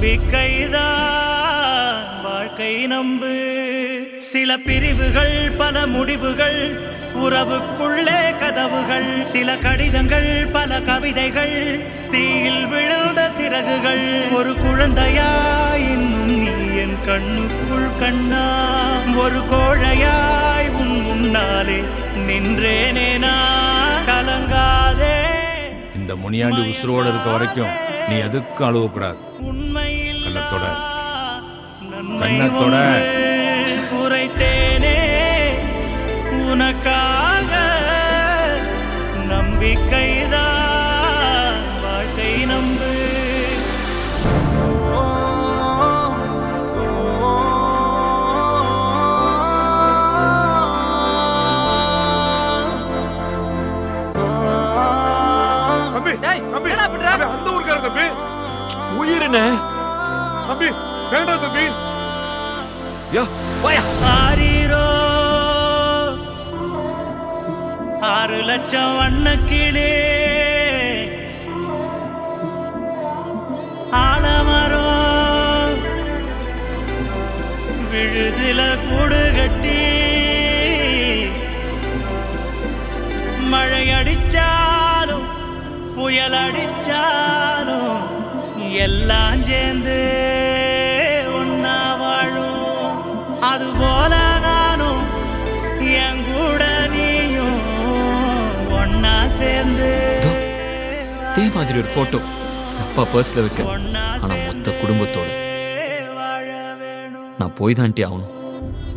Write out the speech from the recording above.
நம்பிக்கைதான் வாழ்க்கை நம்பு சில பிரிவுகள் பல முடிவுகள் உறவுக்குள்ளே கதவுகள் சில கடிதங்கள் பல கவிதைகள் தீயில் விழுந்த சிறகுகள் ஒரு குழந்தையாய் இன்னும் நீ என் கண்ணுக்குள் கண்ணா ஒரு கோழையாய் உன் முன்னாலே நின்றேனே நான் கலங்காதே இந்த முனியாண்டி உசுரோட இருக்க வரைக்கும் நீ எதுக்கும் அழுவக்கூடாது உண்மையில் கன்னத்தோட. நன்மை கன்னத்தோட. ஒன்று உரைத்தேனே உனக்காக நம்பிக்கைதான் வாழ்க்கை நம்பு ஓ, ஓ, ஓ. தம்பி டேய், தம்பி என்னடா பண்ற? தம்பி, அந்த ஊருக்கார தம்பி உயிரினே தம்பி வேண்டாம் தம்பி யா வாயா ஆரீரோ ஆறு லட்சம் வண்ணக்கிளே ஆலமரம் விழுதுல கூடு கட்டி மழை அடிச்சாலும் புயல் அடிச்சாலும் எல்லாம் சேர்ந்து ஒன்னா வாழும் அது போல நானும் என் கூட நீயும் ஒன்னா சேர்ந்து இதே மாதிரி ஒரு போட்டோ அப்பா பர்ஸ்ல வைக்க ஒன்னா ஆனா மொத்த சேர்ந்து குடும்பத்தோட வாழ வேணும் நான் போய் தான்ட்டி ஆகணும்